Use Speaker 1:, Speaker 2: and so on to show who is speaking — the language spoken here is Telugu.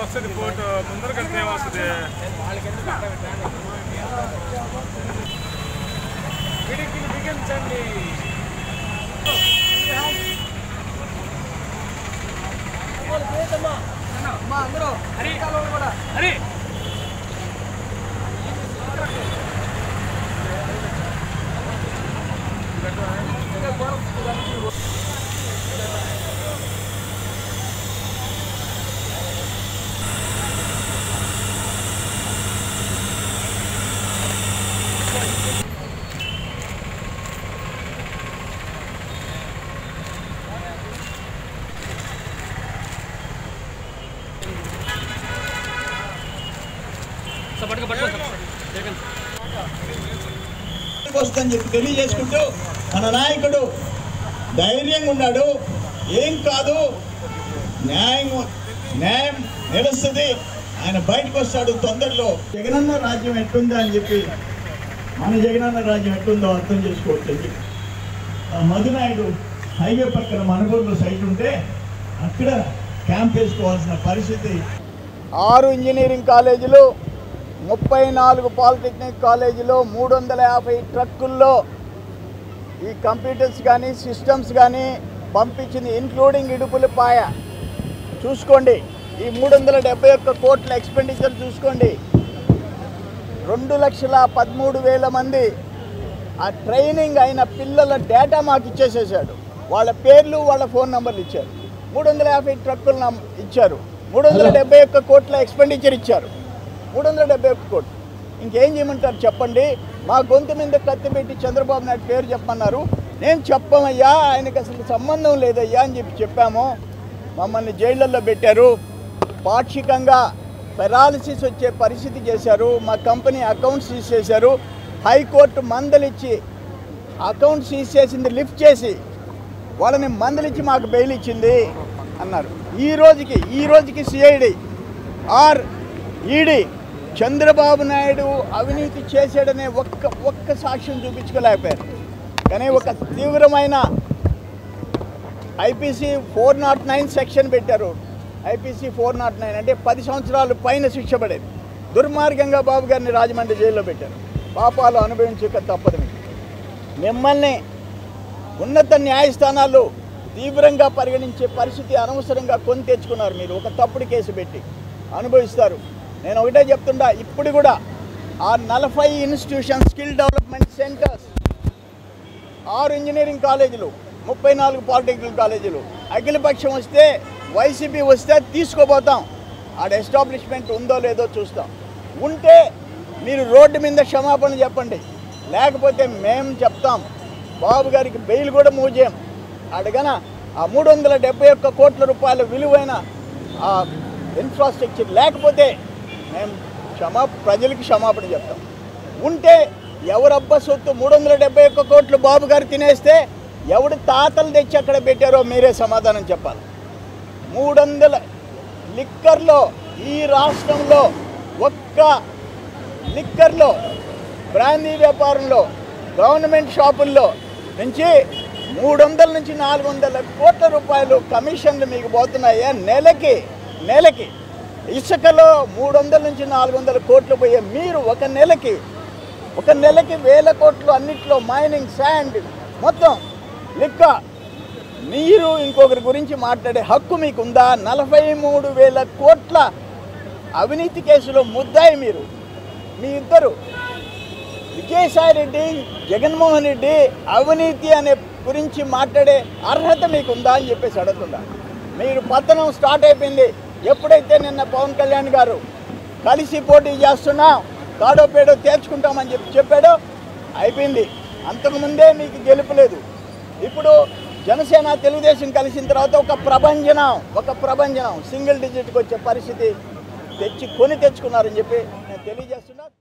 Speaker 1: వస్తుంది కోర్టు ముందర కడితే ఏమొస్తుంది
Speaker 2: వస్తుందని చెప్పి తెలియజేసుకుంటూ మన నాయకుడు ధైర్యంగా ఉన్నాడు ఏం కాదు న్యాయం న్యాయం నిలుస్తుంది ఆయన బయటకు వస్తాడు తొందరలో జగనన్న రాజ్యం ఎట్టుందా అని చెప్పి మన జగనన్న రాజ్యం ఎట్టుందో అర్థం చేసుకోవచ్చు ఆ మధునాయుడు హైవే పక్కన మనగూరులో సైట్ ఉంటే అక్కడ క్యాంప్ వేసుకోవాల్సిన పరిస్థితి ఆరు ఇంజనీరింగ్ కాలేజీలు ముప్పై నాలుగు పాలిటెక్నిక్ కాలేజీలో మూడు వందల యాభై ట్రక్కుల్లో ఈ కంప్యూటర్స్ కానీ సిస్టమ్స్ కానీ పంపించింది ఇన్క్లూడింగ్ ఇడుపులపాయ చూసుకోండి ఈ మూడు వందల డెబ్బై ఒక్క కోట్ల ఎక్స్పెండిచర్ చూసుకోండి రెండు లక్షల పదమూడు వేల మంది ఆ ట్రైనింగ్ అయిన పిల్లల డేటా మాకు ఇచ్చేసేసాడు వాళ్ళ పేర్లు వాళ్ళ ఫోన్ నెంబర్లు ఇచ్చారు మూడు వందల యాభై ట్రక్కులు నం- ఇచ్చారు మూడు వందల డెబ్బై ఒక్క కోట్ల ఎక్స్పెండిచర్ ఇచ్చారు మూడు వందల డెబ్బై ఒక్క కోట్లు ఇంకేం చేయమంటారు చెప్పండి మా గొంతు మీద కత్తి పెట్టి చంద్రబాబు నాయుడు పేరు చెప్పమన్నారు నేను చెప్పమయ్యా ఆయనకి అసలు సంబంధం లేదయ్యా అని చెప్పి చెప్పాము మమ్మల్ని జైళ్ళల్లో పెట్టారు పాక్షికంగా పెరాలసిస్ వచ్చే పరిస్థితి చేశారు మా కంపెనీ అకౌంట్స్ సీజ్ చేశారు హైకోర్టు మందలిచ్చి అకౌంట్ సీజ్ చేసింది లిఫ్ట్ చేసి వాళ్ళని మందలిచ్చి మాకు బెయిల్ ఇచ్చింది అన్నారు ఈ రోజుకి ఈ రోజుకి CID or ED Chandrababu Naidu అవినీతి చేశాడనే ఒక్క ఒక్క సాక్ష్యం చూపించుకోలేకపోయారు కానీ ఒక తీవ్రమైన IPC four naught nine section పెట్టారు ఐపీసీ ఫోర్ నాట్ నైన్ అంటే పది సంవత్సరాలు పైన శిక్ష పడేది దుర్మార్గంగా బాబు గారిని రాజమండ్రి జైల్లో పెట్టారు పాపాలు అనుభవించక తప్పదు మీకు మిమ్మల్ని ఉన్నత న్యాయస్థానాలు తీవ్రంగా పరిగణించే పరిస్థితి అనవసరంగా కొని తెచ్చుకున్నారు మీరు ఒక తప్పుడు కేసు పెట్టి అనుభవిస్తారు నేను ఒకటే చెప్తుండా ఇప్పుడు కూడా ఆ నలభై ఇన్స్టిట్యూషన్ స్కిల్ డెవలప్మెంట్ సెంటర్స్ ఆరు ఇంజనీరింగ్ కాలేజీలు ముప్పై నాలుగు పాలిటెక్నిక్ కాలేజీలు అఖిలపక్షం వస్తే వైసీపీ వస్తే తీసుకోబోతాం ఆడ ఎస్టాబ్లిష్మెంట్ ఉందో లేదో చూస్తాం ఉంటే మీరు రోడ్డు మీద క్షమాపణ చెప్పండి లేకపోతే మేము చెప్తాం బాబు గారికి బెయిల్ కూడా మూవ్ చేయం అడగన ఆ మూడు వందల డెబ్బై ఒక్క కోట్ల రూపాయల విలువైన ఆ ఇన్ఫ్రాస్ట్రక్చర్ లేకపోతే మేము క్షమా ప్రజలకి క్షమాపణ చెప్తాం ఉంటే ఎవరబ్బ సొత్తు మూడు వందల డెబ్బై ఒక్క కోట్లు బాబు గారు తినేస్తే ఎవడు తాతలు తెచ్చి అక్కడ పెట్టారో మీరే సమాధానం చెప్పాలి మూడు వందల లిక్కర్లో ఈ రాష్ట్రంలో ఒక్క లిక్కర్లో బ్రాందీ వ్యాపారంలో గవర్నమెంట్ షాపుల్లో నుంచి మూడు వందల నుంచి నాలుగు వందల కోట్ల రూపాయలు కమిషన్లు మీకు పోతున్నాయా నెలకి నెలకి ఇసుకలో మూడు వందల నుంచి నాలుగు వందల కోట్లు పోయే మీరు ఒక నెలకి ఒక నెలకి వేల కోట్లు అన్నిట్లో మైనింగ్ శాండ్ మొత్తం లిక్క మీరు ఇంకొకరి గురించి మాట్లాడే హక్కు మీకు ఉందా నలభై మూడు వేల కోట్ల అవినీతి కేసులో ముద్దాయి మీరు మీ ఇద్దరు విజయసాయి రెడ్డి జగన్మోహన్ రెడ్డి అవినీతి అనే గురించి మాట్లాడే అర్హత మీకు ఉందా అని చెప్పేసి అడుగుతుందా మీరు పతనం స్టార్ట్ అయిపోయింది ఎప్పుడైతే నిన్న పవన్ కళ్యాణ్ గారు కలిసి పోటీ చేస్తున్నాం తాడో పేడో తేల్చుకుంటామని చెప్పి చెప్పాడో అయిపోయింది అంతకుముందే మీకు గెలుపులేదు ఇప్పుడు జనసేన తెలుగుదేశం కలిసిన తర్వాత ఒక ప్రభంజనం ఒక ప్రభంజనం సింగిల్ డిజిట్కి వచ్చే పరిస్థితి తెచ్చి కొని తెచ్చుకున్నారని చెప్పి నేను తెలియజేస్తున్నా